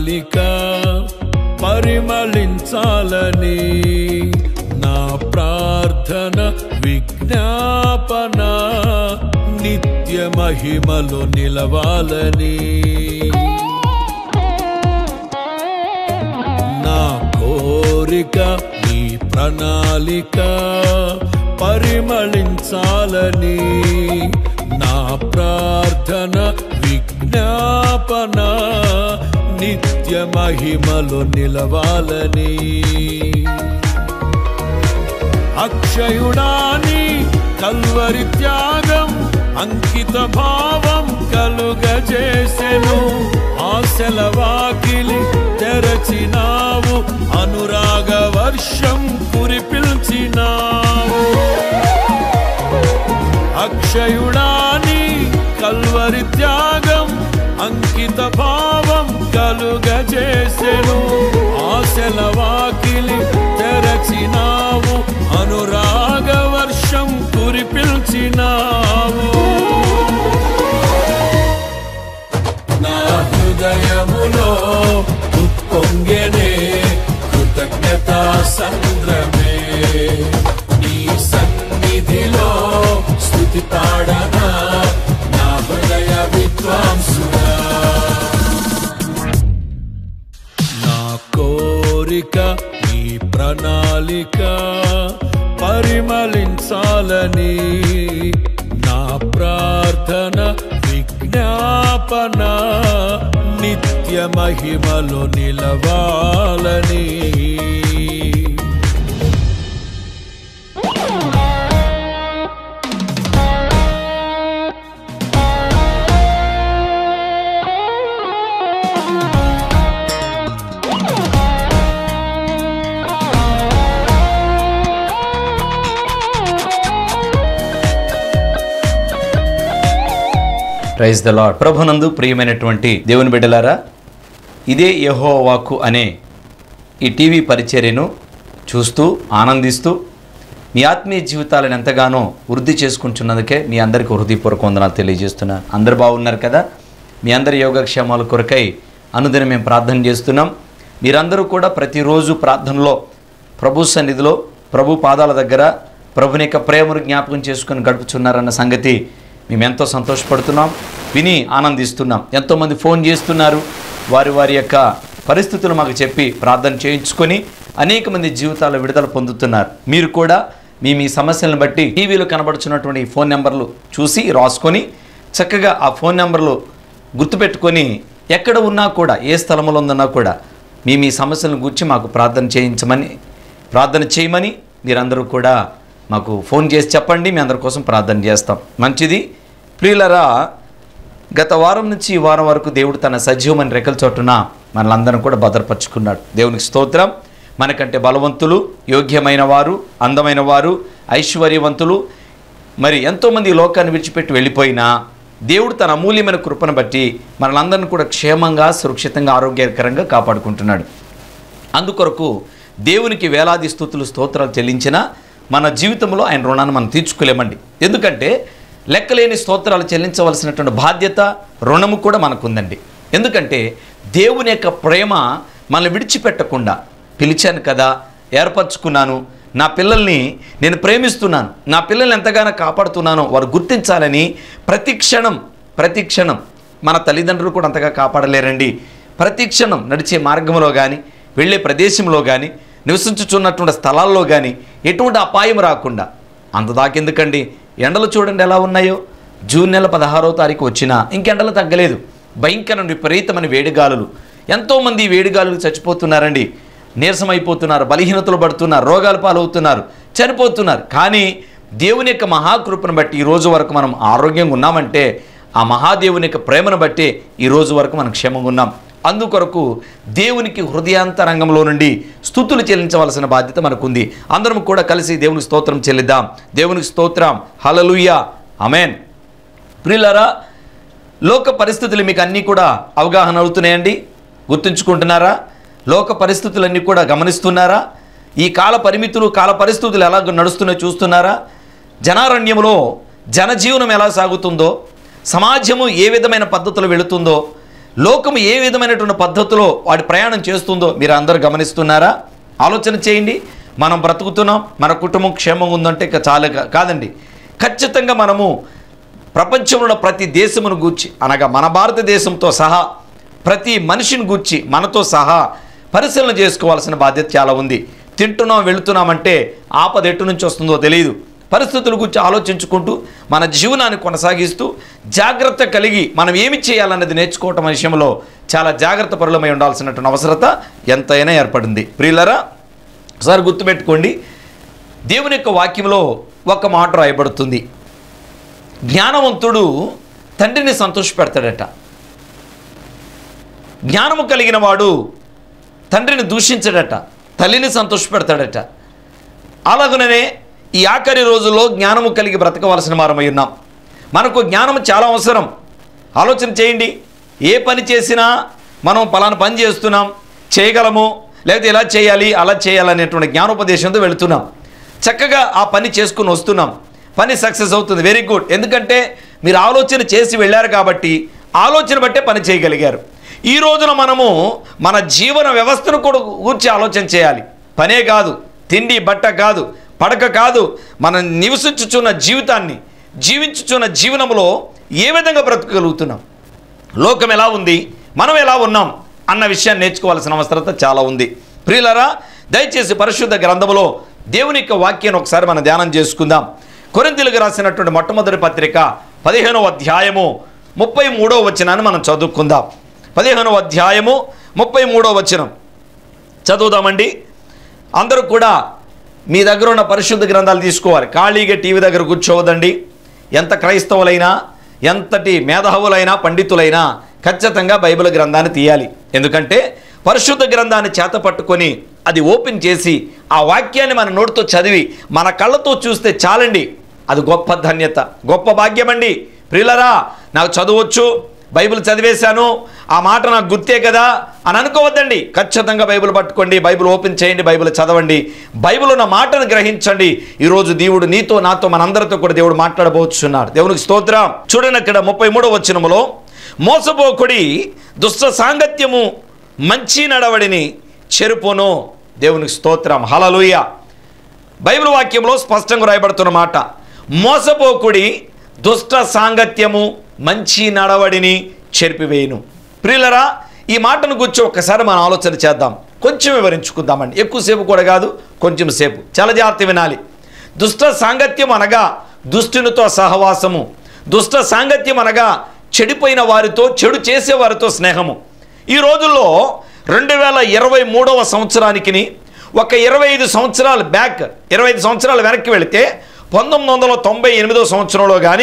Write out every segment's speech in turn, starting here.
ప్రణాళిక పరిమళించాలని నా ప్రార్థన విజ్ఞాపన నిత్య మహిమలో నిలవాలని నా కోరిక నీ ప్రణాళిక పరిమళించాలని నా ప్రార్థన విజ్ఞాపన నిత్య మహిమలో నిలవాలని అక్షయుడాని కల్వరి త్యాగం అంకిత భావం కలుగజేసెను ఆశల వాకిలి తెరచినావు అనురాగ వర్షం కురిపిల్చినావు అక్షయుడాని కల్వరి త్యాగం అంకిత భావం కలుగజేసెను ఆశల వాకిలి తెరచినావు అనురాగ వర్షం కురిపిల్చినావు నా హృదయములో ఉప్పొంగెనే కృతజ్ఞత సంద్రమే నీ సన్నిధిలో స్థుతి పాడనా నా హృదయ విద్వాంసుడా నా కోరిక నీ ప్రణాళిక పరిమళించాలని నా ప్రార్థన విజ్ఞాపన నిత్య మహిమలో నిలవాలని ప్రైజ్ ద లాడ్ ప్రభునందు ప్రియమైనటువంటి దేవుని బిడ్డలారా ఇదే యహో వాక్కు అనే ఈ టీవీ పరిచర్యను చూస్తూ ఆనందిస్తూ మీ ఆత్మీయ జీవితాలను ఎంతగానో వృద్ధి చేసుకుంటున్నందుకే మీ అందరికీ హృదయపూర్వక వందనాలు తెలియజేస్తున్నాను అందరు బాగున్నారు కదా మీ అందరి యోగక్షేమాల కొరకై అనుదినం మేము ప్రార్థన చేస్తున్నాం మీరందరూ కూడా ప్రతిరోజు ప్రార్థనలో ప్రభు సన్నిధిలో ప్రభు పాదాల దగ్గర ప్రభుని యొక్క ప్రేమను జ్ఞాపకం చేసుకొని గడుపుచున్నారన్న సంగతి మేము ఎంతో సంతోషపడుతున్నాం విని ఆనందిస్తున్నాం ఎంతోమంది ఫోన్ చేస్తున్నారు వారి వారి యొక్క పరిస్థితులు మాకు చెప్పి ప్రార్థన చేయించుకొని అనేక మంది జీవితాల విడుదల పొందుతున్నారు మీరు కూడా మీ మీ సమస్యలను బట్టి టీవీలో కనబడుచున్నటువంటి ఈ ఫోన్ నెంబర్లు చూసి రాసుకొని చక్కగా ఆ ఫోన్ నెంబర్లు గుర్తుపెట్టుకొని ఎక్కడ ఉన్నా కూడా ఏ స్థలంలో ఉందన్నా కూడా మీ మీ సమస్యలను గురించి మాకు ప్రార్థన చేయించమని ప్రార్థన చేయమని మీరందరూ కూడా మాకు ఫోన్ చేసి చెప్పండి మీ అందరి కోసం ప్రార్థన చేస్తాం మంచిది ప్రియులరా గత వారం నుంచి ఈ వారం వరకు దేవుడు తన సజీవమైన రెక్కల చోటున మనలందరం కూడా భద్రపరుచుకున్నాడు దేవునికి స్తోత్రం మనకంటే బలవంతులు యోగ్యమైన వారు అందమైన వారు ఐశ్వర్యవంతులు మరి ఎంతోమంది ఈ లోకాన్ని విడిచిపెట్టి వెళ్ళిపోయినా దేవుడు తన అమూల్యమైన కృపను బట్టి మనలందరిని కూడా క్షేమంగా సురక్షితంగా ఆరోగ్యకరంగా కాపాడుకుంటున్నాడు అందుకొరకు దేవునికి వేలాది స్థుతులు స్తోత్రాలు చెల్లించిన మన జీవితంలో ఆయన రుణాన్ని మనం తీర్చుకోలేమండి ఎందుకంటే లెక్కలేని స్తోత్రాలు చెల్లించవలసినటువంటి బాధ్యత రుణము కూడా మనకుందండి ఎందుకంటే దేవుని యొక్క ప్రేమ మనల్ని విడిచిపెట్టకుండా పిలిచాను కదా ఏర్పరచుకున్నాను నా పిల్లల్ని నేను ప్రేమిస్తున్నాను నా పిల్లల్ని ఎంతగానో కాపాడుతున్నానో వారు గుర్తించాలని ప్రతి క్షణం ప్రతి క్షణం మన తల్లిదండ్రులు కూడా అంతగా కాపాడలేరండి ప్రతి క్షణం నడిచే మార్గంలో కానీ వెళ్ళే ప్రదేశంలో కానీ నివసించుచున్నటువంటి స్థలాల్లో కానీ ఎటువంటి అపాయం రాకుండా అంత దాకెందుకండి ఎండలు చూడండి ఎలా ఉన్నాయో జూన్ నెల పదహారో తారీఖు వచ్చినా ఇంకెండలు తగ్గలేదు భయంకర విపరీతమైన వేడిగాలులు ఎంతోమంది ఈ వేడిగాలులు చచ్చిపోతున్నారండి నీరసమైపోతున్నారు బలహీనతలు పడుతున్నారు రోగాలు పాలవుతున్నారు చనిపోతున్నారు కానీ దేవుని యొక్క మహాకృపను బట్టి ఈ రోజు వరకు మనం ఆరోగ్యంగా ఉన్నామంటే ఆ మహాదేవుని యొక్క ప్రేమను బట్టి ఈ రోజు వరకు మనం క్షేమంగా ఉన్నాం అందుకొరకు దేవునికి హృదయాంతరంగంలో నుండి స్థుతులు చెల్లించవలసిన బాధ్యత మనకుంది అందరం కూడా కలిసి దేవునికి స్తోత్రం చెల్లిద్దాం దేవునికి స్తోత్రం హలలుయ అమేన్ ప్రియులరా లోక పరిస్థితులు మీకు అన్నీ కూడా అవగాహన అవుతున్నాయండి గుర్తుంచుకుంటున్నారా లోక పరిస్థితులన్నీ కూడా గమనిస్తున్నారా ఈ కాల పరిమితులు కాల పరిస్థితులు ఎలా నడుస్తున్నాయో చూస్తున్నారా జనారణ్యంలో జనజీవనం ఎలా సాగుతుందో సమాజము ఏ విధమైన పద్ధతులు వెళుతుందో లోకము ఏ విధమైనటువంటి పద్ధతిలో వాడి ప్రయాణం చేస్తుందో మీరు అందరూ గమనిస్తున్నారా ఆలోచన చేయండి మనం బ్రతుకుతున్నాం మన కుటుంబం క్షేమంగా ఉందంటే ఇక చాలు కా- కాదండి ఖచ్చితంగా మనము ప్రపంచంలో ప్రతి దేశమును గూర్చి అనగా మన భారతదేశంతో సహా ప్రతి మనిషిని గూర్చి మనతో సహా పరిశీలన చేసుకోవాల్సిన బాధ్యత చాలా ఉంది తింటున్నాం వెళుతున్నామంటే ఆపద ఎటు నుంచి వస్తుందో తెలియదు పరిస్థితుల గురించి ఆలోచించుకుంటూ మన జీవనాన్ని కొనసాగిస్తూ జాగ్రత్త కలిగి మనం ఏమి చేయాలన్నది నేర్చుకోవటం విషయంలో చాలా జాగ్రత్త పరులమై ఉండాల్సినటువంటి అవసరత ఎంతైనా ఏర్పడింది ప్రియులరా ఒకసారి గుర్తుపెట్టుకోండి దేవుని యొక్క వాక్యంలో ఒక మాట రాయబడుతుంది జ్ఞానవంతుడు తండ్రిని సంతోషపెడతాడట జ్ఞానము కలిగిన వాడు తండ్రిని దూషించడట తల్లిని సంతోషపెడతాడట అలాగనే ఈ ఆఖరి రోజుల్లో జ్ఞానము కలిగి బ్రతకవలసిన వారమై ఉన్నాం మనకు జ్ఞానం చాలా అవసరం ఆలోచన చేయండి ఏ పని చేసినా మనం పలానా పని చేస్తున్నాం చేయగలము లేకపోతే ఇలా చేయాలి అలా చేయాలనేటువంటి జ్ఞానోపదేశంతో వెళుతున్నాం చక్కగా ఆ పని చేసుకుని వస్తున్నాం పని సక్సెస్ అవుతుంది వెరీ గుడ్ ఎందుకంటే మీరు ఆలోచన చేసి వెళ్ళారు కాబట్టి ఆలోచన బట్టే పని చేయగలిగారు ఈ రోజున మనము మన జీవన వ్యవస్థను కూడా కూర్చి ఆలోచన చేయాలి పనే కాదు తిండి బట్ట కాదు పడక కాదు మనం నివసించుచున్న జీవితాన్ని జీవించుచున్న జీవనంలో ఏ విధంగా బ్రతకగలుగుతున్నాం లోకం ఎలా ఉంది మనం ఎలా ఉన్నాం అన్న విషయాన్ని నేర్చుకోవాల్సిన అవసరత చాలా ఉంది ప్రియులరా దయచేసి పరిశుద్ధ గ్రంథములో దేవుని యొక్క వాక్యాన్ని ఒకసారి మనం ధ్యానం చేసుకుందాం కొరింతలకు రాసినటువంటి మొట్టమొదటి పత్రిక పదిహేనవ అధ్యాయము ముప్పై మూడవ వచనాన్ని మనం చదువుకుందాం పదిహేనవ అధ్యాయము ముప్పై మూడవ వచనం చదువుదామండి అందరూ కూడా మీ దగ్గర ఉన్న పరిశుద్ధ గ్రంథాలు తీసుకోవాలి ఖాళీగా టీవీ దగ్గర కూర్చోవద్దండి ఎంత క్రైస్తవులైనా ఎంతటి మేధావులైనా పండితులైనా ఖచ్చితంగా బైబిల్ గ్రంథాన్ని తీయాలి ఎందుకంటే పరిశుద్ధ గ్రంథాన్ని చేత పట్టుకొని అది ఓపెన్ చేసి ఆ వాక్యాన్ని మన నోటితో చదివి మన కళ్ళతో చూస్తే చాలండి అది గొప్ప ధన్యత గొప్ప భాగ్యమండి ప్రియులరా నాకు చదవచ్చు బైబిల్ చదివేశాను ఆ మాట నాకు గుర్తే కదా అని అనుకోవద్దండి ఖచ్చితంగా బైబిల్ పట్టుకోండి బైబిల్ ఓపెన్ చేయండి బైబిల్ చదవండి బైబిల్ ఉన్న మాటను గ్రహించండి ఈరోజు దేవుడు నీతో నాతో మనందరితో కూడా దేవుడు మాట్లాడబోతున్నాడు దేవునికి స్తోత్రం చూడండి అక్కడ ముప్పై మూడో వచనములో మోసపోకుడి దుష్ట సాంగత్యము మంచి నడవడిని చెరుపును దేవునికి స్తోత్రం హలలుయ బైబిల్ వాక్యంలో స్పష్టంగా రాయబడుతున్న మాట మోసపోకుడి దుష్ట సాంగత్యము మంచి నడవడిని చెరిపివేయును ప్రియులరా ఈ మాటను గురించి ఒక్కసారి మనం ఆలోచన చేద్దాం కొంచెం వివరించుకుందామండి ఎక్కువసేపు కూడా కాదు కొంచెం సేపు చాలా జాగ్రత్త వినాలి దుష్ట సాంగత్యం అనగా దుష్టునితో సహవాసము దుష్ట సాంగత్యం అనగా చెడిపోయిన వారితో చెడు చేసే వారితో స్నేహము ఈ రోజుల్లో రెండు వేల ఇరవై మూడవ సంవత్సరానికి ఒక ఇరవై ఐదు సంవత్సరాల బ్యాక్ ఇరవై ఐదు సంవత్సరాలు వెనక్కి వెళితే పంతొమ్మిది వందల తొంభై ఎనిమిదో సంవత్సరంలో కానీ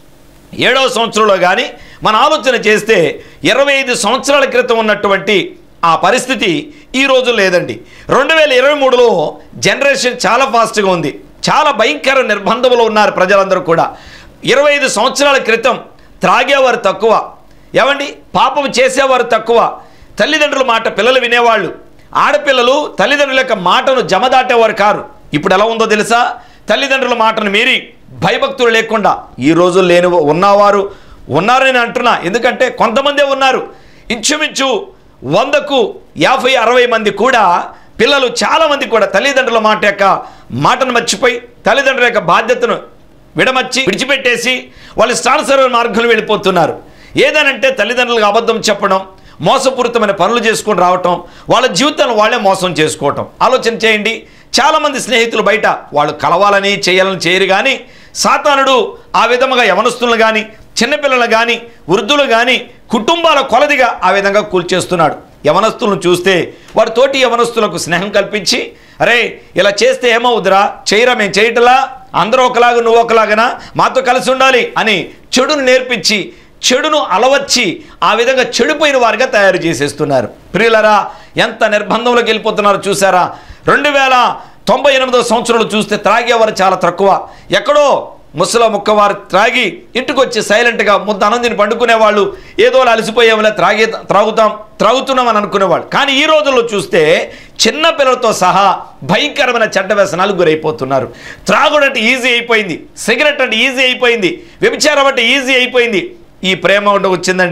ఏడవ సంవత్సరంలో కానీ మన ఆలోచన చేస్తే ఇరవై ఐదు సంవత్సరాల క్రితం ఉన్నటువంటి ఆ పరిస్థితి ఈ రోజు లేదండి రెండు వేల ఇరవై మూడులో జనరేషన్ చాలా ఫాస్ట్గా ఉంది చాలా భయంకర నిర్బంధంలో ఉన్నారు ప్రజలందరూ కూడా ఇరవై ఐదు సంవత్సరాల క్రితం త్రాగేవారు తక్కువ ఏమండి పాపం చేసేవారు తక్కువ తల్లిదండ్రుల మాట పిల్లలు వినేవాళ్ళు ఆడపిల్లలు తల్లిదండ్రుల యొక్క మాటను జమదాటేవారు కారు ఇప్పుడు ఎలా ఉందో తెలుసా తల్లిదండ్రుల మాటను మీరి భయభక్తులు లేకుండా ఈ రోజు లేని ఉన్నవారు ఉన్నారని నేను అంటున్నా ఎందుకంటే కొంతమందే ఉన్నారు ఇంచుమించు వందకు యాభై అరవై మంది కూడా పిల్లలు చాలామంది కూడా తల్లిదండ్రుల మాట యొక్క మాటను మర్చిపోయి తల్లిదండ్రుల యొక్క బాధ్యతను విడమర్చి విడిచిపెట్టేసి వాళ్ళు స్టాన్సర్ మార్గంలో వెళ్ళిపోతున్నారు ఏదనంటే తల్లిదండ్రులకు అబద్ధం చెప్పడం మోసపూరితమైన పనులు చేసుకొని రావటం వాళ్ళ జీవితాలను వాళ్ళే మోసం చేసుకోవటం ఆలోచన చేయండి చాలామంది స్నేహితులు బయట వాళ్ళు కలవాలని చేయాలని చేయరు కానీ సాతానుడు ఆ విధముగా యవనస్తులను కానీ చిన్నపిల్లలు కానీ వృద్ధులు కానీ కుటుంబాల కొలదిగా ఆ విధంగా కూల్చేస్తున్నాడు యవనస్తులను చూస్తే వారి తోటి యవనస్తులకు స్నేహం కల్పించి అరే ఇలా చేస్తే ఏమవుద్దురా చేయరా మేము చేయటలా అందరూ ఒకలాగా నువ్వు ఒకలాగనా మాతో కలిసి ఉండాలి అని చెడును నేర్పించి చెడును అలవచ్చి ఆ విధంగా చెడిపోయిన వారిగా తయారు చేసేస్తున్నారు ప్రియులరా ఎంత నిర్బంధంలోకి వెళ్ళిపోతున్నారో చూసారా రెండు వేల తొంభై ఎనిమిదవ సంవత్సరంలో చూస్తే త్రాగేవారు చాలా తక్కువ ఎక్కడో ముసల ముక్కవారు త్రాగి ఇంటికి వచ్చి సైలెంట్గా ముద్ద అనందిని పండుకునేవాళ్ళు ఏదో అలసిపోయేవాళ్ళ త్రాగే త్రాగుతాం త్రాగుతున్నాం అని అనుకునేవాళ్ళు కానీ ఈ రోజుల్లో చూస్తే చిన్న పిల్లలతో సహా భయంకరమైన చెడ్డ వ్యసనాలు గురైపోతున్నారు త్రాగుడు అంటే ఈజీ అయిపోయింది సిగరెట్ అంటే ఈజీ అయిపోయింది వ్యభిచారం అంటే ఈజీ అయిపోయింది ఈ ప్రేమ ఉండ వచ్చిందండి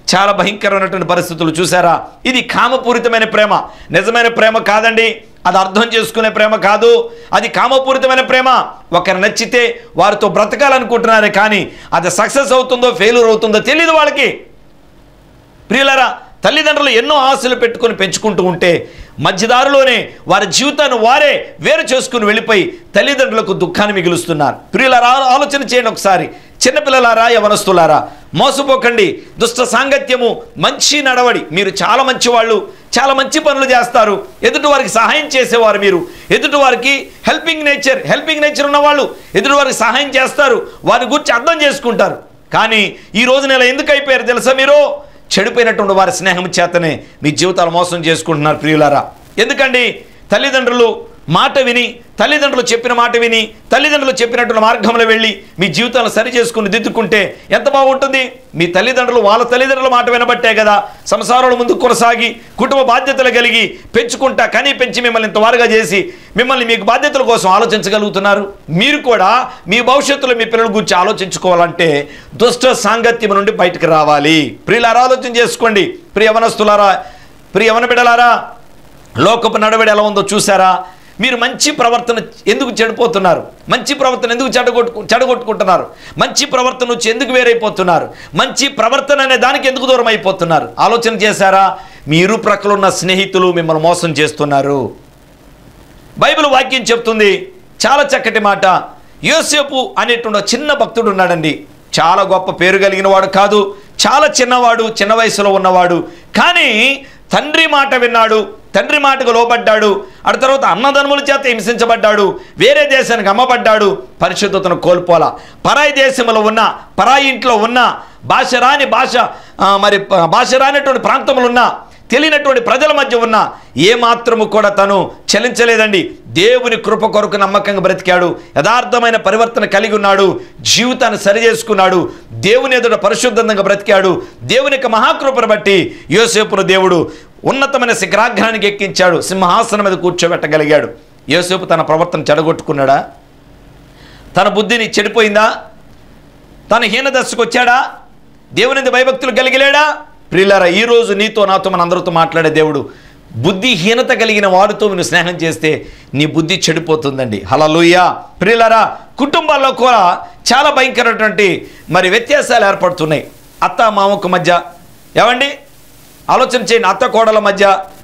చాలా భయంకరమైనటువంటి పరిస్థితులు చూసారా ఇది కామపూరితమైన ప్రేమ నిజమైన ప్రేమ కాదండి అది అర్థం చేసుకునే ప్రేమ కాదు అది కామపూరితమైన ప్రేమ ఒకరు నచ్చితే వారితో బ్రతకాలనుకుంటున్నారే కానీ అది సక్సెస్ అవుతుందో ఫెయిల్యూర్ అవుతుందో తెలియదు వాళ్ళకి ప్రియులరా తల్లిదండ్రులు ఎన్నో ఆశలు పెట్టుకొని పెంచుకుంటూ ఉంటే మధ్యదారిలోనే వారి జీవితాన్ని వారే వేరు చేసుకుని వెళ్ళిపోయి తల్లిదండ్రులకు దుఃఖాన్ని మిగులుస్తున్నారు ప్రియులరా ఆలోచన చేయండి ఒకసారి చిన్నపిల్లలారా యవనస్తులారా మోసపోకండి దుష్ట సాంగత్యము మంచి నడవడి మీరు చాలా మంచి వాళ్ళు చాలా మంచి పనులు చేస్తారు ఎదుటి వారికి సహాయం చేసేవారు మీరు ఎదుటి వారికి హెల్పింగ్ నేచర్ హెల్పింగ్ నేచర్ ఉన్నవాళ్ళు ఎదుటి వారికి సహాయం చేస్తారు వారి గురించి అర్థం చేసుకుంటారు కానీ ఈ రోజు నెల ఎందుకు అయిపోయారు తెలుసా మీరు చెడిపోయినటువంటి వారి స్నేహం చేతనే మీ జీవితాలు మోసం చేసుకుంటున్నారు ప్రియులారా ఎందుకండి తల్లిదండ్రులు మాట విని తల్లిదండ్రులు చెప్పిన మాట విని తల్లిదండ్రులు చెప్పినటువంటి మార్గంలో వెళ్ళి మీ జీవితాలను సరి చేసుకుని దిద్దుకుంటే ఎంత బాగుంటుంది మీ తల్లిదండ్రులు వాళ్ళ తల్లిదండ్రుల మాట వినబట్టే కదా సంసారాలు ముందుకు కొనసాగి కుటుంబ బాధ్యతలు కలిగి పెంచుకుంటా కని పెంచి మిమ్మల్ని ఇంతవారుగా చేసి మిమ్మల్ని మీకు బాధ్యతల కోసం ఆలోచించగలుగుతున్నారు మీరు కూడా మీ భవిష్యత్తులో మీ పిల్లల గురించి ఆలోచించుకోవాలంటే దుష్ట సాంగత్యం నుండి బయటకు రావాలి ప్రియులారా ఆలోచన చేసుకోండి ప్రియ యవనస్తులారా ప్రియ యవన బిడలారా లోకపు నడవడి ఎలా ఉందో చూసారా మీరు మంచి ప్రవర్తన ఎందుకు చెడిపోతున్నారు మంచి ప్రవర్తన ఎందుకు చెడగొట్టు చెడగొట్టుకుంటున్నారు మంచి ప్రవర్తన నుంచి ఎందుకు వేరైపోతున్నారు మంచి ప్రవర్తన అనే దానికి ఎందుకు దూరం అయిపోతున్నారు ఆలోచన చేశారా మీ ఇరు ప్రక్కల ఉన్న స్నేహితులు మిమ్మల్ని మోసం చేస్తున్నారు బైబిల్ వాక్యం చెప్తుంది చాలా చక్కటి మాట యోసేపు అనేటువంటి ఒక చిన్న భక్తుడు ఉన్నాడండి చాలా గొప్ప పేరు కలిగిన వాడు కాదు చాలా చిన్నవాడు చిన్న వయసులో ఉన్నవాడు కానీ తండ్రి మాట విన్నాడు తండ్రి మాటకు లోబడ్డాడు ఆ తర్వాత అన్నదమ్ముల చేత హింసించబడ్డాడు వేరే దేశానికి అమ్మబడ్డాడు పరిశుద్ధతను కోల్పోలా పరాయి దేశంలో ఉన్న పరాయి ఇంట్లో ఉన్న భాష రాని భాష ఆ, మరి ప- భాష రానటువంటి ప్రాంతంలో ఉన్న తెలియనటువంటి ప్రజల మధ్య ఉన్న ఏ మాత్రము కూడా తను చలించలేదండి దేవుని కృప కొరకు నమ్మకంగా బ్రతికాడు యథార్థమైన పరివర్తన కలిగి ఉన్నాడు జీవితాన్ని సరి చేసుకున్నాడు దేవుని ఎదుట పరిశుద్ధంగా బ్రతికాడు దేవుని యొక్క మహాకృపను బట్టి యోసేపును దేవుడు ఉన్నతమైన శిఖరాగ్రహానికి ఎక్కించాడు సింహాసనం మీద కూర్చోబెట్టగలిగాడు యోసేపు తన ప్రవర్తన చెడగొట్టుకున్నాడా తన బుద్ధిని చెడిపోయిందా తన హీన దశకు వచ్చాడా దేవుని భయభక్తులు కలిగిలేడా ప్రియులారా ఈరోజు నీతో నాతో మన అందరితో మాట్లాడే దేవుడు బుద్ధిహీనత కలిగిన వారితో నువ్వు స్నేహం చేస్తే నీ బుద్ధి చెడిపోతుందండి హలలుయ్య ప్రియులారా కుటుంబాల్లో కూడా చాలా భయంకరమైనటువంటి మరి వ్యత్యాసాలు ఏర్పడుతున్నాయి అత్త మామకు మధ్య ఏమండి ఆలోచన చేయండి అత్త కోడల మధ్య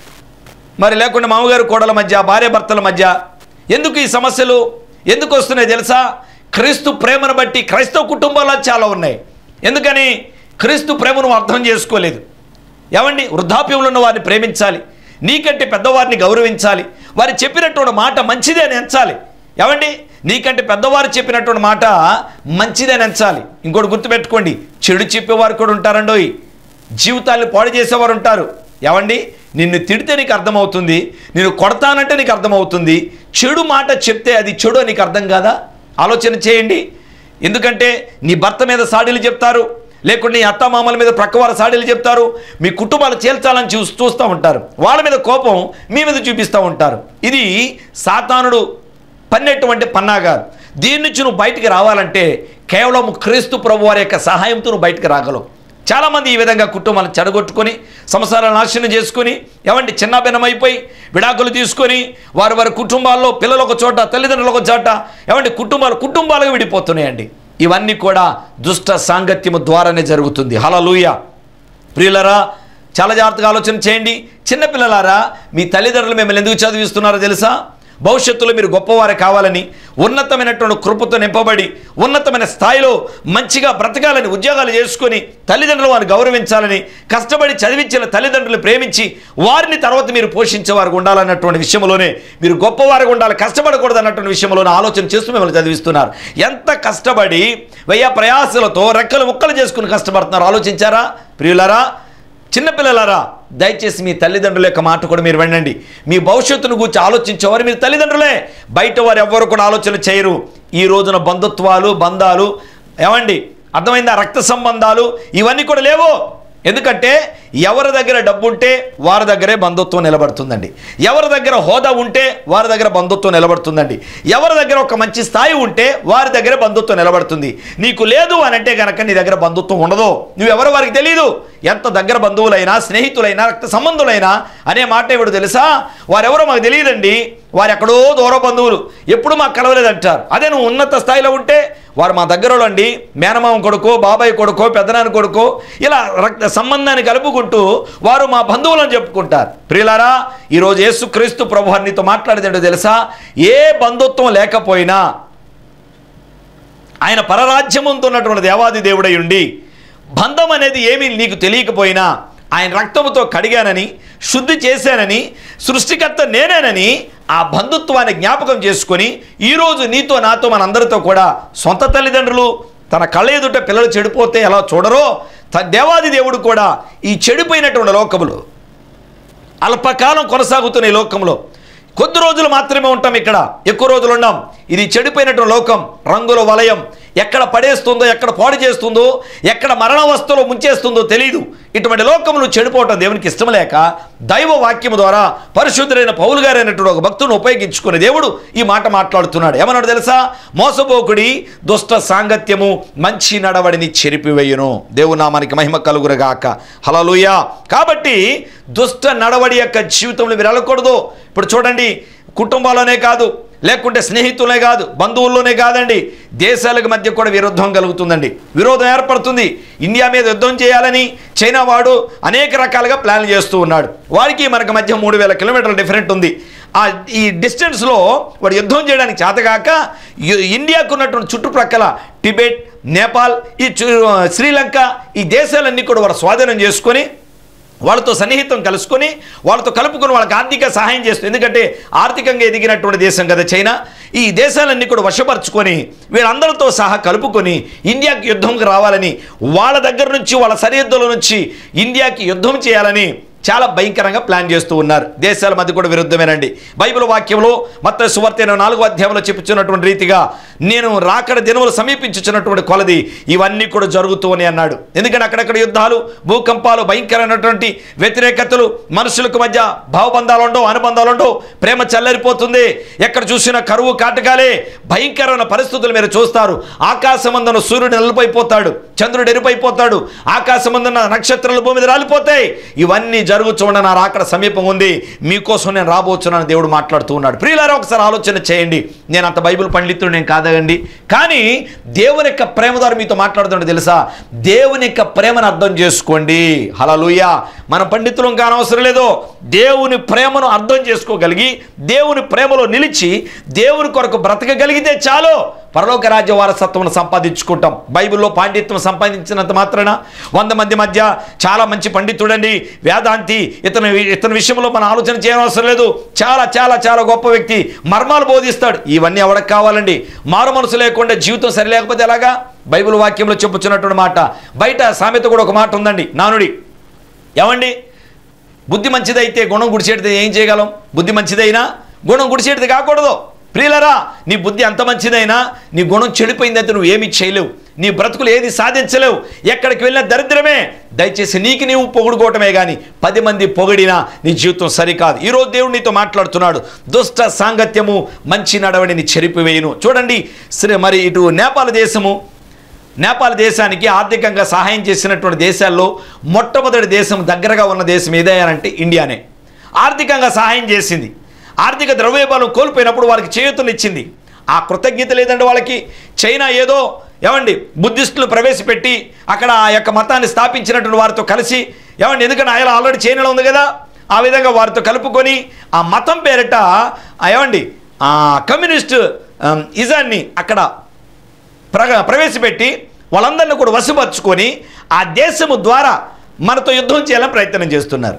మరి లేకుండా మామగారు కోడల మధ్య భార్య భర్తల మధ్య ఎందుకు ఈ సమస్యలు ఎందుకు వస్తున్నాయి తెలుసా క్రీస్తు ప్రేమను బట్టి క్రైస్తవ కుటుంబాల్లో చాలా ఉన్నాయి ఎందుకని క్రీస్తు ప్రేమను అర్థం చేసుకోలేదు ఏమండి వృద్ధాప్యంలో ఉన్న వారిని ప్రేమించాలి నీకంటే పెద్దవారిని గౌరవించాలి వారు చెప్పినటువంటి మాట మంచిదే అని ఎంచాలి ఏమండి నీకంటే పెద్దవారు చెప్పినటువంటి మాట మంచిదే అని ఎంచాలి ఇంకోటి గుర్తుపెట్టుకోండి చెడు చెప్పేవారు కూడా ఉంటారండోయ్ జీవితాన్ని పాడు చేసేవారు ఉంటారు ఏమండి నిన్ను తిడితే నీకు అర్థమవుతుంది నేను కొడతానంటే నీకు అర్థమవుతుంది చెడు మాట చెప్తే అది చెడు అని నీకు అర్థం కాదా ఆలోచన చేయండి ఎందుకంటే నీ భర్త మీద సాడీలు చెప్తారు లేకుంటే నీ అత్తమామల మీద ప్రక్కవారి సాడీలు చెప్తారు మీ కుటుంబాలు చేల్చాలని చూ చూస్తూ ఉంటారు వాళ్ళ మీద కోపం మీ మీద చూపిస్తూ ఉంటారు ఇది సాతానుడు పన్నెటువంటి పన్నాగారు దీని నుంచి నువ్వు బయటికి రావాలంటే కేవలం క్రీస్తు ప్రభు వారి యొక్క సహాయంతో నువ్వు బయటికి రాగలవు చాలామంది ఈ విధంగా కుటుంబాలను చెడగొట్టుకొని సంసారాలను నాశనం చేసుకొని ఏమంటే చిన్నాభిన్నమైపోయి విడాకులు తీసుకొని వారి వారి కుటుంబాల్లో పిల్లలు ఒక చోట తల్లిదండ్రులు ఒక చోట ఏమంటే కుటుంబాలు కుటుంబాలుగా విడిపోతున్నాయండి ఇవన్నీ కూడా దుష్ట సాంగత్యము ద్వారానే జరుగుతుంది హలలుయ ప్రియులరా చాలా జాగ్రత్తగా ఆలోచన చేయండి చిన్నపిల్లలారా మీ తల్లిదండ్రులు మిమ్మల్ని ఎందుకు చదివిస్తున్నారో తెలుసా భవిష్యత్తులో మీరు గొప్పవారు కావాలని ఉన్నతమైనటువంటి కృపతో నింపబడి ఉన్నతమైన స్థాయిలో మంచిగా బ్రతకాలని ఉద్యోగాలు చేసుకొని తల్లిదండ్రులు వారిని గౌరవించాలని కష్టపడి చదివించిన తల్లిదండ్రులు ప్రేమించి వారిని తర్వాత మీరు పోషించేవారు ఉండాలన్నటువంటి విషయంలోనే మీరు గొప్పవారుగా ఉండాలి కష్టపడకూడదు అన్నటువంటి విషయంలోనే ఆలోచన చేస్తూ మిమ్మల్ని చదివిస్తున్నారు ఎంత కష్టపడి వెయ్య ప్రయాసలతో రెక్కలు ముక్కలు చేసుకుని కష్టపడుతున్నారు ఆలోచించారా ప్రియులారా చిన్నపిల్లలారా దయచేసి మీ తల్లిదండ్రుల యొక్క మాట కూడా మీరు వినండి మీ భవిష్యత్తును గురించి ఆలోచించేవారు మీరు తల్లిదండ్రులే బయట వారు ఎవ్వరు కూడా ఆలోచన చేయరు ఈ రోజున బంధుత్వాలు బంధాలు ఏమండి అర్థమైందా రక్త సంబంధాలు ఇవన్నీ కూడా లేవు ఎందుకంటే ఎవరి దగ్గర డబ్బు ఉంటే వారి దగ్గరే బంధుత్వం నిలబడుతుందండి ఎవరి దగ్గర హోదా ఉంటే వారి దగ్గర బంధుత్వం నిలబడుతుందండి ఎవరి దగ్గర ఒక మంచి స్థాయి ఉంటే వారి దగ్గర బంధుత్వం నిలబడుతుంది నీకు లేదు అని అంటే కనుక నీ దగ్గర బంధుత్వం ఉండదు నువ్వెవరో వారికి తెలియదు ఎంత దగ్గర బంధువులైనా స్నేహితులైనా రక్త సంబంధులైనా అనే మాట ఏమిటి తెలుసా వారెవరో మాకు తెలియదండి వారు ఎక్కడో దూర బంధువులు ఎప్పుడు మాకు కలవలేదంటారు అదే నువ్వు ఉన్నత స్థాయిలో ఉంటే వారు మా దగ్గర అండి మేనమామ కొడుకో బాబాయ్ కొడుకో పెద్దనాన్న కొడుకో ఇలా రక్త సంబంధాన్ని కలుపుకుంటూ వారు మా బంధువులని చెప్పుకుంటారు ప్రియులారా ఈరోజు యేసుక్రీస్తు ప్రభు నీతో మాట్లాడేదేంటో తెలుసా ఏ బంధుత్వం లేకపోయినా ఆయన పరరాజ్యమంతో ఉన్నటువంటి దేవాది దేవుడై ఉండి బంధం అనేది ఏమీ నీకు తెలియకపోయినా ఆయన రక్తముతో కడిగానని శుద్ధి చేశానని సృష్టికర్త నేనేనని ఆ బంధుత్వాన్ని జ్ఞాపకం చేసుకొని ఈరోజు నీతో నాతో మనందరితో కూడా సొంత తల్లిదండ్రులు తన కళ్ళ ఎదుట పిల్లలు చెడిపోతే ఎలా చూడరో త- దేవాది దేవుడు కూడా ఈ చెడిపోయినటువంటి లోకములు అల్పకాలం కొనసాగుతున్న ఈ లోకంలో కొద్ది రోజులు మాత్రమే ఉంటాం ఇక్కడ ఎక్కువ రోజులు ఉన్నాం ఇది చెడిపోయినటువంటి లోకం రంగుల వలయం ఎక్కడ పడేస్తుందో ఎక్కడ పాడు చేస్తుందో ఎక్కడ మరణ వస్తువులో ముంచేస్తుందో తెలియదు ఇటువంటి లోకములు చెడిపోవటం దేవునికి ఇష్టం లేక దైవ వాక్యము ద్వారా పరిశుద్ధులైన పౌలు గారైనటువంటి ఒక భక్తుని ఉపయోగించుకునే దేవుడు ఈ మాట మాట్లాడుతున్నాడు ఏమన్నాడు తెలుసా మోసపోకుడి దుష్ట సాంగత్యము మంచి నడవడిని చెరిపివేయును దేవుడు నామానికి మహిమ కలుగురగాక హలలుయా కాబట్టి దుష్ట నడవడి యొక్క జీవితంలో మీరు వెళ్ళకూడదు ఇప్పుడు చూడండి కుటుంబాల్లోనే కాదు లేకుంటే స్నేహితులే కాదు బంధువుల్లోనే కాదండి దేశాలకు మధ్య కూడా విరుద్ధం కలుగుతుందండి విరోధం ఏర్పడుతుంది ఇండియా మీద యుద్ధం చేయాలని చైనా వాడు అనేక రకాలుగా ప్లాన్లు చేస్తూ ఉన్నాడు వాడికి మనకు మధ్య మూడు వేల కిలోమీటర్ల డిఫరెంట్ ఉంది ఆ ఈ డిస్టెన్స్లో వాడు యుద్ధం చేయడానికి చేతగాక యు- ఇండియాకు ఉన్నటువంటి చుట్టుప్రక్కల టిబెట్ నేపాల్ ఈ చు- శ్రీలంక ఈ దేశాలన్నీ కూడా వాడు స్వాధీనం చేసుకొని వాళ్ళతో సన్నిహితం కలుసుకొని వాళ్ళతో కలుపుకొని వాళ్ళకి ఆర్థిక సహాయం చేస్తుంది ఎందుకంటే ఆర్థికంగా ఎదిగినటువంటి దేశం కదా చైనా ఈ దేశాలన్నీ కూడా వశపరుచుకొని వీళ్ళందరితో సహా కలుపుకొని ఇండియాకి యుద్ధంకి రావాలని వాళ్ళ దగ్గర నుంచి వాళ్ళ సరిహద్దుల నుంచి ఇండియాకి యుద్ధం చేయాలని చాలా భయంకరంగా ప్లాన్ చేస్తూ ఉన్నారు దేశాల మధ్య కూడా విరుద్ధమేనండి బైబిల్ వాక్యంలో మత సువార్త నాలుగో అధ్యాయంలో చెప్పుచున్నటువంటి రీతిగా నేను రాకడ దినములు సమీపించుచున్నటువంటి కొలది ఇవన్నీ కూడా జరుగుతూనే అన్నాడు ఎందుకంటే అక్కడక్కడ యుద్ధాలు భూకంపాలు భయంకరమైనటువంటి వ్యతిరేకతలు మనుషులకు మధ్య భావబంధాలు ఉండవు అనుబంధాలు ఉండవు ప్రేమ చల్లరిపోతుంది ఎక్కడ చూసినా కరువు కాటకాలే భయంకరమైన పరిస్థితులు మీరు చూస్తారు ఆకాశమందున సూర్యుడు నలుపైపోతాడు చంద్రుడు ఎరుపైపోతాడు ఆకాశమందున నక్షత్రాలు భూమి మీద రాలిపోతాయి ఇవన్నీ జరుగుతుండ నా రాకడ సమీపం ఉంది మీకోసం నేను రాబోతున్నాను దేవుడు మాట్లాడుతూ ఉన్నాడు ప్రియులారా ఒకసారి ఆలోచన చేయండి నేను అంత బైబిల్ పండితుడు నేను కాదండి కానీ దేవుని యొక్క ప్రేమ ద్వారా మీతో మాట్లాడుతుంటే తెలుసా దేవుని యొక్క ప్రేమను అర్థం చేసుకోండి హలలుయ మన పండితులం కానవసరం లేదు దేవుని ప్రేమను అర్థం చేసుకోగలిగి దేవుని ప్రేమలో నిలిచి దేవుని కొరకు బ్రతకగలిగితే చాలు పరలోక రాజ్య వారసత్వం సంపాదించుకుంటాం బైబిల్లో పాండిత్యం సంపాదించినంత మాత్రాన వంద మంది మధ్య చాలా మంచి పండితుడండి వేదాంతి ఇతని ఇతని విషయంలో మనం ఆలోచన చేయనవసరం లేదు చాలా చాలా చాలా గొప్ప వ్యక్తి మర్మాలు బోధిస్తాడు ఇవన్నీ ఎవరికి కావాలండి మారు మనసు లేకుండా జీవితం సరి లేకపోతే ఎలాగా బైబిల్ వాక్యంలో చెప్పుచున్నటువంటి మాట బయట సామెత కూడా ఒక మాట ఉందండి నానుడి ఏమండి బుద్ధి మంచిదైతే గుణం గుడిచేటిది ఏం చేయగలం బుద్ధి మంచిదైనా గుణం గుడిచేటిది కాకూడదు ప్రియులరా నీ బుద్ధి అంత మంచిదైనా నీ గుణం చెడిపోయిందంటే నువ్వు ఏమీ చేయలేవు నీ బ్రతుకులు ఏది సాధించలేవు ఎక్కడికి వెళ్ళినా దరిద్రమే దయచేసి నీకు నీవు పొగుడుకోవటమే కానీ పది మంది పొగిడినా నీ జీవితం సరికాదు ఈరోజు దేవుడు నీతో మాట్లాడుతున్నాడు దుష్ట సాంగత్యము మంచి నడవడిని చెరిపివేయును చూడండి శ్రీ మరి ఇటు నేపాల్ దేశము నేపాల్ దేశానికి ఆర్థికంగా సహాయం చేసినటువంటి దేశాల్లో మొట్టమొదటి దేశం దగ్గరగా ఉన్న దేశం ఏదయ్యానంటే ఇండియానే ఆర్థికంగా సహాయం చేసింది ఆర్థిక ద్రవ్యోల్బణం కోల్పోయినప్పుడు వాళ్ళకి చేయూతనిచ్చింది ఆ కృతజ్ఞత లేదండి వాళ్ళకి చైనా ఏదో ఏమండి బుద్ధిస్టులు ప్రవేశపెట్టి అక్కడ ఆ యొక్క మతాన్ని స్థాపించినటువంటి వారితో కలిసి ఏమండి ఎందుకంటే ఆయన ఆల్రెడీ చైనాలో ఉంది కదా ఆ విధంగా వారితో కలుపుకొని ఆ మతం పేరిట ఆ ఏమండి ఆ కమ్యూనిస్ట్ ఆమ్, ఇజాన్ని అక్కడ ప్ర ప్రవేశపెట్టి వాళ్ళందరినీ కూడా వశపరుచుకొని ఆ దేశము ద్వారా మనతో యుద్ధం చేయాలని ప్రయత్నం చేస్తున్నారు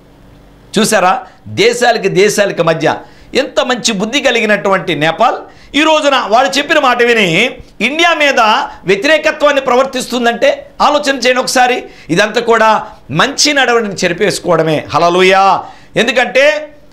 చూసారా దేశాలకి దేశాలకి మధ్య ఎంత మంచి బుద్ధి కలిగినటువంటి నేపాల్ ఈ రోజున వాళ్ళు చెప్పిన మాట విని ఇండియా మీద వ్యతిరేకత్వాన్ని ప్రవర్తిస్తుందంటే ఆలోచన చేయండి ఒకసారి ఇదంతా కూడా మంచి నడవడిని చెరిపేసుకోవడమే హలలుయా ఎందుకంటే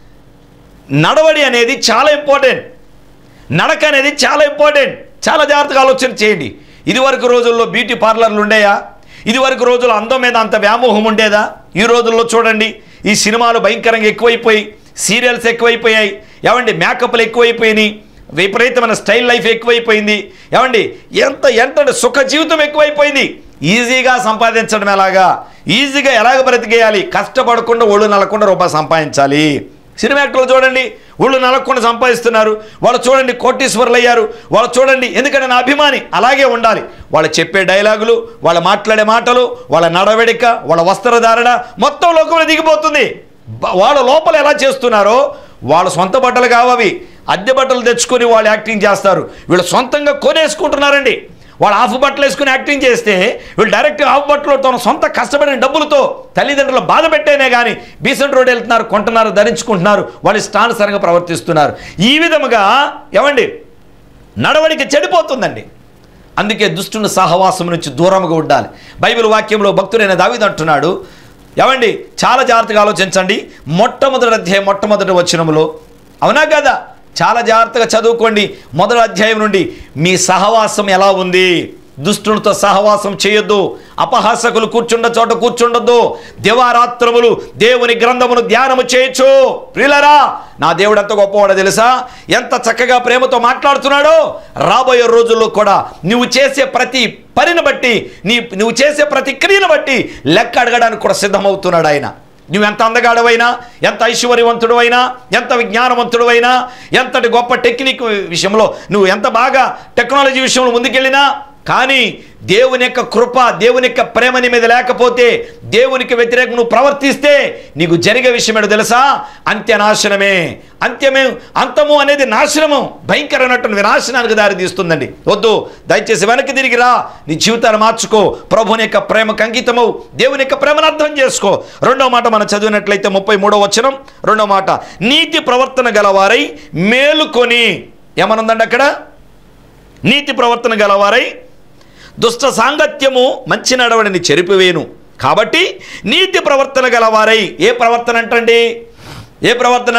నడవడి అనేది చాలా ఇంపార్టెంట్ నడక అనేది చాలా ఇంపార్టెంట్ చాలా జాగ్రత్తగా ఆలోచన చేయండి ఇదివరకు రోజుల్లో బ్యూటీ పార్లర్లు ఉండేయా ఇది వరకు రోజులు అందం మీద అంత వ్యామోహం ఉండేదా ఈ రోజుల్లో చూడండి ఈ సినిమాలు భయంకరంగా ఎక్కువైపోయి సీరియల్స్ ఎక్కువైపోయాయి ఏమండి మేకప్లు ఎక్కువైపోయినాయి విపరీతమైన స్టైల్ లైఫ్ ఎక్కువైపోయింది ఏమండి ఎంత ఎంత సుఖ జీవితం ఎక్కువైపోయింది ఈజీగా సంపాదించడం ఎలాగా ఈజీగా ఎలాగ బ్రతికేయాలి కష్టపడకుండా ఒళ్ళు నలకుండా రూపాయి సంపాదించాలి సినిమా యాక్టర్లు చూడండి ఒళ్ళు నలగకుండా సంపాదిస్తున్నారు వాళ్ళు చూడండి కోటీశ్వరులు అయ్యారు వాళ్ళు చూడండి ఎందుకంటే నా అభిమాని అలాగే ఉండాలి వాళ్ళు చెప్పే డైలాగులు వాళ్ళు మాట్లాడే మాటలు వాళ్ళ నడవడిక వాళ్ళ వస్త్రధారణ మొత్తం లోకంలో దిగిపోతుంది బ- వాళ్ళ లోపల ఎలా చేస్తున్నారో వాళ్ళ సొంత బట్టలు కావవి అద్దె బట్టలు తెచ్చుకొని వాళ్ళు యాక్టింగ్ చేస్తారు వీళ్ళు సొంతంగా కొనేసుకుంటున్నారండి వాళ్ళు హాఫ్ బట్టలు వేసుకుని యాక్టింగ్ చేస్తే వీళ్ళు డైరెక్ట్ హాఫ్ బట్టలు తన సొంత కష్టపడిన డబ్బులతో తల్లిదండ్రులు బాధ పెట్టేనే కానీ బీసెంట్ రోడ్ వెళ్తున్నారు కొంటున్నారు ధరించుకుంటున్నారు వాళ్ళు ఇష్టానుసారంగా ప్రవర్తిస్తున్నారు ఈ విధముగా ఏమండి నడవడిక చెడిపోతుందండి అందుకే దుష్టుని సహవాసం నుంచి దూరంగా ఉండాలి బైబిల్ వాక్యంలో భక్తుడైన దావీదు అంటున్నాడు ఏమండి చాలా జాగ్రత్తగా ఆలోచించండి మొట్టమొదటి అధ్యాయం మొట్టమొదటి వచనములో అవునా కదా చాలా జాగ్రత్తగా చదువుకోండి మొదటి అధ్యాయం నుండి మీ సహవాసం ఎలా ఉంది దుష్టునితో సహవాసం చేయొద్దు అపహాసకులు కూర్చుండ చోట కూర్చుండొద్దు దివారాత్రములు దేవుని గ్రంథమును ధ్యానము చేయొచ్చు ప్రియులరా నా దేవుడు ఎంత గొప్పవాడో తెలుసా ఎంత చక్కగా ప్రేమతో మాట్లాడుతున్నాడో రాబోయే రోజుల్లో కూడా నువ్వు చేసే ప్రతి పనిని బట్టి నీ నువ్వు చేసే ప్రతి క్రియను బట్టి లెక్క అడగడానికి కూడా సిద్ధమవుతున్నాడు ఆయన నువ్వు ఎంత అందగాడవైనా ఎంత ఐశ్వర్యవంతుడవైనా ఎంత విజ్ఞానవంతుడవైనా ఎంతటి గొప్ప టెక్నిక్ విషయంలో నువ్వు ఎంత బాగా టెక్నాలజీ విషయంలో ముందుకెళ్ళినా కానీ దేవుని యొక్క కృప దేవుని యొక్క ప్రేమ నీ మీద లేకపోతే దేవునికి వ్యతిరేకంగా నువ్వు ప్రవర్తిస్తే నీకు జరిగే విషయం ఏంటో తెలుసా అంత్యనాశనమే అంత్యమే అంతము అనేది నాశనము భయంకరమైనటువంటి వినాశనానికి దారి తీస్తుందండి వద్దు దయచేసి వెనక్కి తిరిగి రా నీ జీవితాన్ని మార్చుకో ప్రభుని యొక్క ప్రేమకు అంకితము దేవుని యొక్క ప్రేమను అర్థం చేసుకో రెండో మాట మనం చదివినట్లయితే ముప్పై మూడో వచనం రెండో మాట నీతి ప్రవర్తన గలవారై మేలుకొని ఏమనుందండి అక్కడ నీతి ప్రవర్తన గలవారై దుష్ట సాంగత్యము మంచి నడవడిని చెరిపివేను కాబట్టి నీతి ప్రవర్తన గలవారై ఏ ప్రవర్తన అంటండి ఏ ప్రవర్తన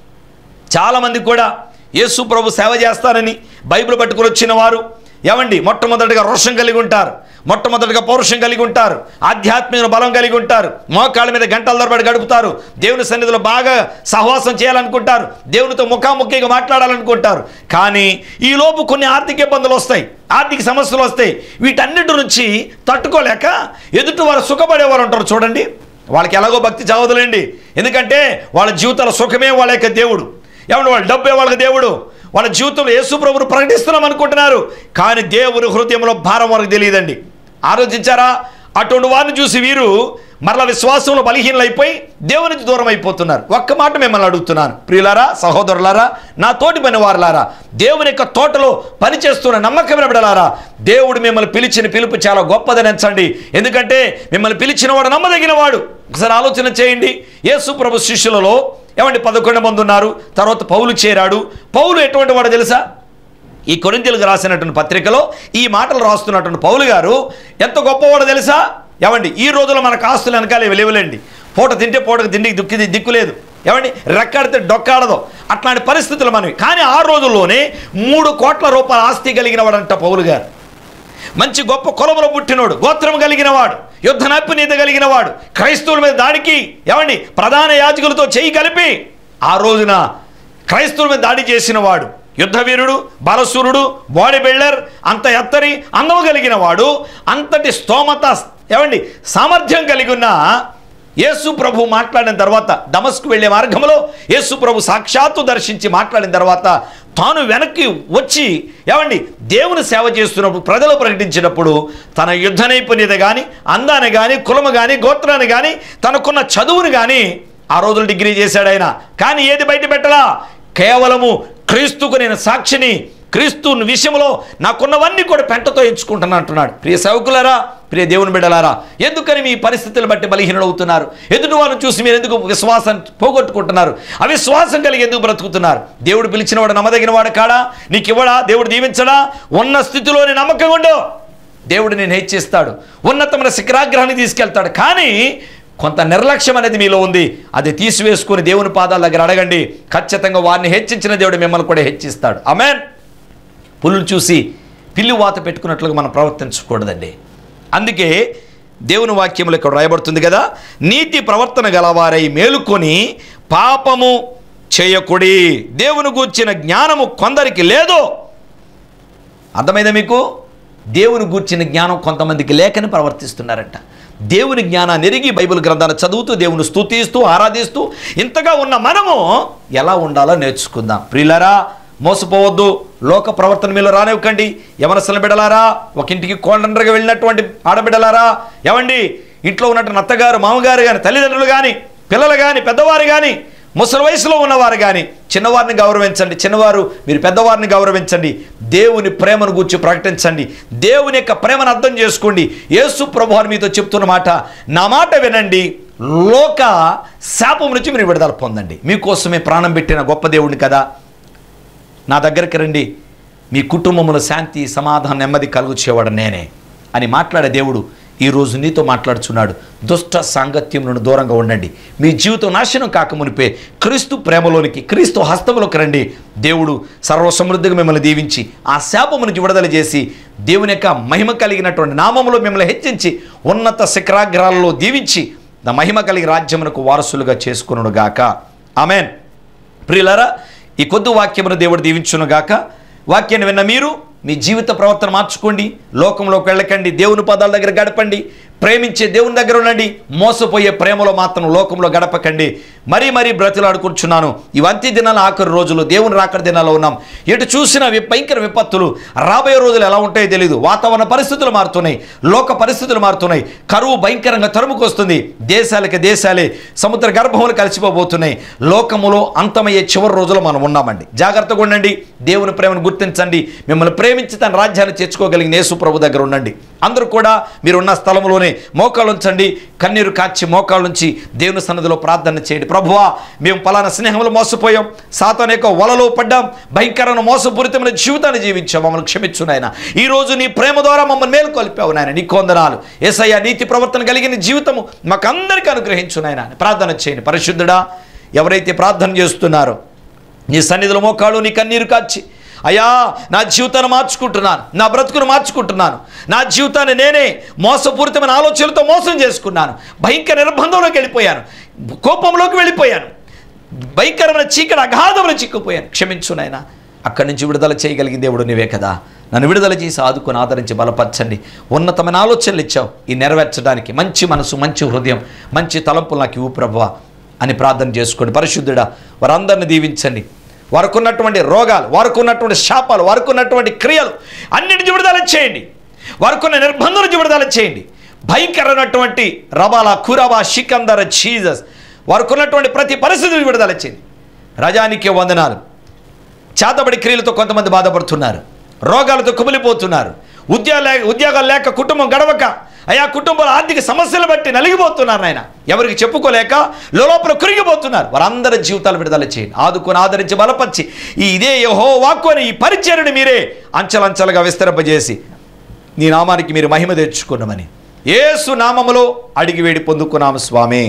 చాలామంది కూడా యేసు ప్రభు సేవ చేస్తారని బైబిల్ పట్టుకుని వచ్చిన వారు ఏమండి మొట్టమొదటిగా రోషం కలిగి ఉంటారు మొట్టమొదటిగా పౌరుషం కలిగి ఉంటారు ఆధ్యాత్మిక బలం కలిగి ఉంటారు మోకాళ్ళ మీద గంటల తరబడి గడుపుతారు దేవుని సన్నిధిలో బాగా సహవాసం చేయాలనుకుంటారు దేవునితో ముఖాముఖిగా మాట్లాడాలనుకుంటారు కానీ ఈ లోపు కొన్ని ఆర్థిక ఇబ్బందులు వస్తాయి ఆర్థిక సమస్యలు వస్తాయి వీటన్నిటి నుంచి తట్టుకోలేక ఎదుటి వారు సుఖపడేవారు ఉంటారు చూడండి వాళ్ళకి ఎలాగో భక్తి చావదులేండి ఎందుకంటే వాళ్ళ జీవితాల సుఖమే వాళ్ళ యొక్క దేవుడు ఏమన్నా వాళ్ళ డబ్బే వాళ్ళకి దేవుడు వాళ్ళ జీవితంలో యేసు ప్రభువును ప్రకటిస్తున్నాం అనుకుంటున్నారు కానీ దేవుని హృదయంలో భారం వారికి తెలియదండి ఆలోచించారా అటువంటి వారిని చూసి వీరు మరల విశ్వాసంలో బలహీనలైపోయి దేవుని నుంచి దూరం అయిపోతున్నారు ఒక్క మాట మిమ్మల్ని అడుగుతున్నాను ప్రియులారా సహోదరులారా నా తోటి పని వారులారా దేవుని యొక్క తోటలో పనిచేస్తున్న నమ్మకమైన బిడలారా దేవుడు మిమ్మల్ని పిలిచిన పిలుపు చాలా గొప్పదని ఎంచండి ఎందుకంటే మిమ్మల్ని పిలిచిన వాడు నమ్మదగిన వాడు ఒకసారి ఆలోచన చేయండి యేసు ప్రభు శిష్యులలో ఏమంటే పదకొండు మంది ఉన్నారు తర్వాత పౌలు చేరాడు పౌలు ఎటువంటి వాడు తెలుసా ఈ కొరింతలకు రాసినటువంటి పత్రికలో ఈ మాటలు రాస్తున్నటువంటి పౌలు గారు ఎంత గొప్పవాడో తెలుసా ఏమండి ఈ రోజుల్లో మనకు ఆస్తులు వెనకాల లేవులేండి పూట తింటే పూటకు తిండికి దిక్కు దిక్కు లేదు ఏమండి రెక్కాడితే డొక్కాడదు అట్లాంటి పరిస్థితులు మనవి కానీ ఆ రోజుల్లోనే మూడు కోట్ల రూపాయల ఆస్తి కలిగిన వాడంట పౌలు గారు మంచి గొప్ప కులములో పుట్టినోడు గోత్రం కలిగిన వాడు యుద్ధ నైపుణ్యత కలిగిన వాడు క్రైస్తవుల మీద దాడికి ఏమండి ప్రధాన యాజకులతో చేయి కలిపి ఆ రోజున క్రైస్తవుల మీద దాడి చేసిన వాడు యుద్ధ వీరుడు బలసూరుడు బాడీ బిల్డర్ అంత ఎత్తరి అందము కలిగిన వాడు అంతటి స్తోమత ఏమండి సామర్థ్యం కలిగి ఉన్న యేసు ప్రభు మాట్లాడిన తర్వాత దమస్కు వెళ్ళే మార్గంలో యేసు ప్రభు సాక్షాత్తు దర్శించి మాట్లాడిన తర్వాత తాను వెనక్కి వచ్చి ఏమండి దేవుని సేవ చేస్తున్నప్పుడు ప్రజలు ప్రకటించినప్పుడు తన యుద్ధ నైపుణ్యత కానీ అందాన్ని కానీ కులము కానీ గోత్రాన్ని కానీ తనకున్న చదువుని కానీ ఆ రోజులు డిగ్రీ చేశాడు ఆయన కానీ ఏది బయట పెట్టలా కేవలము క్రీస్తుకు నేను సాక్షిని క్రీస్తు విషయంలో నాకున్నవన్నీ కూడా పెంటతో ఎంచుకుంటున్నా అంటున్నాడు ప్రియ సేవకులారా ప్రియ దేవుని బిడ్డలారా ఎందుకని మీ పరిస్థితులు బట్టి బలహీనవుతున్నారు ఎదుటి వారిని చూసి మీరు ఎందుకు విశ్వాసం పోగొట్టుకుంటున్నారు అవిశ్వాసం కలిగి ఎందుకు బ్రతుకుతున్నారు దేవుడు పిలిచిన వాడు నమ్మదగిన వాడు కాడా నీకు ఇవ్వడా దేవుడు దీవించడా ఉన్న స్థితిలోని నమ్మకం ఉండు దేవుడు నేను హెచ్చిస్తాడు ఉన్నతమైన శిఖరాగ్రహాన్ని తీసుకెళ్తాడు కానీ కొంత నిర్లక్ష్యం అనేది మీలో ఉంది అది తీసివేసుకుని దేవుని పాదాల దగ్గర అడగండి ఖచ్చితంగా వారిని హెచ్చించిన దేవుడు మిమ్మల్ని కూడా హెచ్చిస్తాడు ఆమెన్ పుల్లు చూసి పిల్లి వాత పెట్టుకున్నట్లుగా మనం ప్రవర్తించకూడదండి అందుకే దేవుని వాక్యములు ఇక్కడ రాయబడుతుంది కదా నీతి ప్రవర్తన గలవారై మేలుకొని పాపము చేయకుడి దేవుని గూర్చిన జ్ఞానము కొందరికి లేదో అర్థమైందా మీకు దేవుని గూర్చిన జ్ఞానం కొంతమందికి లేకని ప్రవర్తిస్తున్నారట దేవుని జ్ఞానాన్ని ఎరిగి బైబిల్ గ్రంథాన్ని చదువుతూ దేవుని స్తుతిస్తూ ఆరాధిస్తూ ఇంతగా ఉన్న మనము ఎలా ఉండాలో నేర్చుకుందాం ప్రియులరా మోసపోవద్దు లోక ప్రవర్తన మీలో రానివ్వకండి యవనసల బిడలారా ఒక ఇంటికి కోండండ్రగా వెళ్ళినటువంటి ఆడబిడ్డలారా ఏమండి ఇంట్లో ఉన్నటువంటి అత్తగారు మామగారు కానీ తల్లిదండ్రులు కానీ పిల్లలు కానీ పెద్దవారు కానీ ముసలి వయసులో ఉన్నవారు కానీ చిన్నవారిని గౌరవించండి చిన్నవారు మీరు పెద్దవారిని గౌరవించండి దేవుని ప్రేమను గూర్చి ప్రకటించండి దేవుని యొక్క ప్రేమను అర్థం చేసుకోండి యేసు ప్రభు అని మీతో చెప్తున్న మాట నా మాట వినండి లోక శాపం నుంచి మీరు విడుదల పొందండి మీకోసమే ప్రాణం పెట్టిన గొప్ప దేవుడిని కదా నా దగ్గరికి రండి మీ కుటుంబంలో శాంతి సమాధానం నెమ్మది కలుగుచేవాడు నేనే అని మాట్లాడే దేవుడు ఈరోజు నీతో మాట్లాడుచున్నాడు దుష్ట సాంగత్యం నుండి దూరంగా ఉండండి మీ జీవితం నాశనం కాకమునిపే క్రీస్తు ప్రేమలోనికి క్రీస్తు హస్తములోకి రండి దేవుడు సర్వసమృద్ధిగా మిమ్మల్ని దీవించి ఆ శాపము నుంచి విడుదల చేసి దేవుని యొక్క మహిమ కలిగినటువంటి నామములో మిమ్మల్ని హెచ్చించి ఉన్నత శిఖరాగ్రాలలో దీవించి నా మహిమ కలిగి రాజ్యమునకు వారసులుగా చేసుకునుగాక గాక ఆమెన్ ప్రియులారా ఈ కొద్ది వాక్యమును దేవుడు దీవించునుగాక వాక్యాన్ని విన్న మీరు మీ జీవిత ప్రవర్తన మార్చుకోండి లోకంలోకి వెళ్ళకండి దేవుని పదాల దగ్గర గడపండి ప్రేమించే దేవుని దగ్గర ఉండండి మోసపోయే ప్రేమలో మాత్రం లోకంలో గడపకండి మరీ మరీ బ్రతిలాడుకుంటున్నాను ఇవంతి దినాల ఆఖరి రోజులు దేవుని రాకడి దినాల్లో ఉన్నాం ఎటు చూసిన వి- భయంకర విపత్తులు రాబోయే రోజులు ఎలా ఉంటాయో తెలియదు వాతావరణ పరిస్థితులు మారుతున్నాయి లోక పరిస్థితులు మారుతున్నాయి కరువు భయంకరంగా తరుముకొస్తుంది దేశాలకి దేశాలే సముద్ర గర్భములు కలిసిపోబోతున్నాయి లోకములో అంతమయ్యే చివరి రోజులు మనం ఉన్నామండి జాగ్రత్తగా ఉండండి దేవుని ప్రేమను గుర్తించండి మిమ్మల్ని ప్రేమించి తన రాజ్యాన్ని చేర్చుకోగలిగిన యేసు ప్రభు దగ్గర ఉండండి అందరూ కూడా మీరున్న స్థలంలోనే మోకాళ్ళు ఉంచండి కన్నీరు కాచి మోకాళ్ళ నుంచి దేవుని సన్నదిలో ప్రార్థన చేయండి ప్రభువా మేము పలానా స్నేహంలో మోసపోయాం సాతాన్ యొక్క వలలో పడ్డాం భయంకరమైన మోసపూరితమైన జీవితాన్ని జీవించాం మమ్మల్ని క్షమించు నాయన ఈ రోజు నీ ప్రేమ ద్వారా మమ్మల్ని మేలుకొల్పావు నాయన నీ కొందనాలు ఏసయ్య నీతి ప్రవర్తన కలిగిన జీవితము మాకు అందరికీ అనుగ్రహించు నాయన అని ప్రార్థన చేయండి పరిశుద్ధుడా ఎవరైతే ప్రార్థన చేస్తున్నారో నీ సన్నిధిలో మోకాళ్ళు నీ కన్నీరు కాచి అయ్యా నా జీవితాన్ని మార్చుకుంటున్నాను నా బ్రతుకును మార్చుకుంటున్నాను నా జీవితాన్ని నేనే మోసపూరితమైన ఆలోచనలతో మోసం చేసుకున్నాను భయంకర నిర్బంధంలోకి వెళ్ళిపోయాను కోపంలోకి వెళ్ళిపోయాను భయంకరమైన చీకటి అగాధంలో చిక్కుపోయాను క్షమించు నాయనా అక్కడి నుంచి విడుదల చేయగలిగిన దేవుడు నీవే కదా నన్ను విడుదల చేసి ఆదుకొని ఆదరించి బలపరచండి ఉన్నతమైన ఆలోచనలు ఇచ్చావు ఈ నెరవేర్చడానికి మంచి మనసు మంచి హృదయం మంచి తలంపులు నాకు ఇవ్వు ప్రభువా అని ప్రార్థన చేసుకోండి పరిశుద్ధుడా వారందరిని దీవించండి వారికి ఉన్నటువంటి రోగాలు వారికి ఉన్నటువంటి శాపాలు వారికి ఉన్నటువంటి క్రియలు అన్నిటి విడుదల చేయండి వారికి ఉన్న నిర్బంధం నుంచి విడుదల చేయండి భయంకరమైనటువంటి రబాల కురబా షికందర చీజస్ వారికి ఉన్నటువంటి ప్రతి పరిస్థితిని విడుదల చేయండి రజానికి వందనాలు చేతబడి క్రియలతో కొంతమంది బాధపడుతున్నారు రోగాలతో కుమిలిపోతున్నారు ఉద్యోగాలు లేక ఉద్యోగాలు లేక కుటుంబం గడవక అయా కుటుంబాల ఆర్థిక సమస్యలు బట్టి నలిగిపోతున్నారు ఆయన ఎవరికి చెప్పుకోలేక లోపల కురిగిపోతున్నారు వారందరి జీవితాలు విడుదల చేయండి ఆదుకొని ఆదరించి బలపరిచి ఈ ఇదే యహో వాక్కు అని ఈ పరిచయని మీరే అంచలంచలుగా విస్తరింపజేసి నీ నామానికి మీరు మహిమ తెచ్చుకున్నామని యేసు నామములో అడిగి వేడి పొందుకున్నాము స్వామి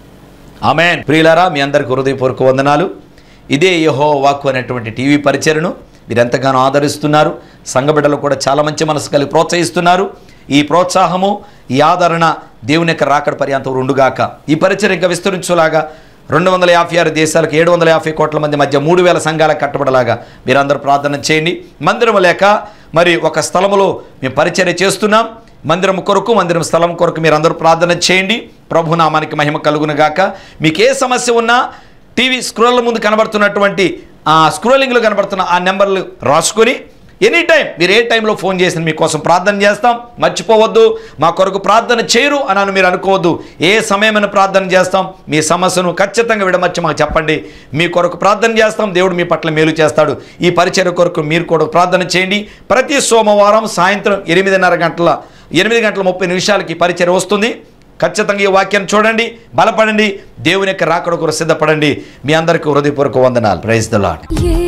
ఆమెన్ ప్రియులారా మీ అందరికి హృదయపూర్వక వందనాలు ఇదే యహో వాక్కు అనేటువంటి టీవీ పరిచయను మీరు ఎంతగానో ఆదరిస్తున్నారు సంఘ బిడ్డలు కూడా చాలా మంచి మనసు కలిగి ప్రోత్సహిస్తున్నారు ఈ ప్రోత్సాహము ఈ ఆదరణ దేవుని యొక్క రాకడ పర్యాంతం ఉండుగాక ఈ పరిచయం ఇంకా విస్తరించులాగా రెండు వందల యాభై ఆరు దేశాలకు ఏడు వందల యాభై కోట్ల మంది మధ్య మూడు వేల సంఘాలకు కట్టబడలాగా మీరందరూ ప్రార్థన చేయండి మందిరం లేక మరి ఒక స్థలములో మేము పరిచర్య చేస్తున్నాం మందిరం కొరకు మందిరం స్థలం కొరకు మీరు అందరూ ప్రార్థన చేయండి ప్రభు నామానికి మహిమ కలుగును గాక మీకు ఏ సమస్య ఉన్నా టీవీ స్క్రోల్ ముందు కనబడుతున్నటువంటి ఆ స్క్రోలింగ్లో కనబడుతున్న ఆ నెంబర్లు రాసుకొని ఎనీ టైం మీరు ఏ టైంలో ఫోన్ చేసిన మీకోసం ప్రార్థన చేస్తాం మర్చిపోవద్దు మా కొరకు ప్రార్థన చేయరు అని మీరు అనుకోవద్దు ఏ సమయమైన ప్రార్థన చేస్తాం మీ సమస్యను ఖచ్చితంగా విడమర్చి మాకు చెప్పండి మీ కొరకు ప్రార్థన చేస్తాం దేవుడు మీ పట్ల మేలు చేస్తాడు ఈ పరిచయ కొరకు మీరు కూడా ప్రార్థన చేయండి ప్రతి సోమవారం సాయంత్రం ఎనిమిదిన్నర గంటల ఎనిమిది గంటల ముప్పై నిమిషాలకి ఈ పరిచయం వస్తుంది ఖచ్చితంగా ఈ వాక్యాన్ని చూడండి బలపడండి దేవుని యొక్క రాకడ కొరకు సిద్ధపడండి మీ అందరికీ హృదయపూర్వక వందనాలు ప్రైజ్ ద లాడ్ ఏ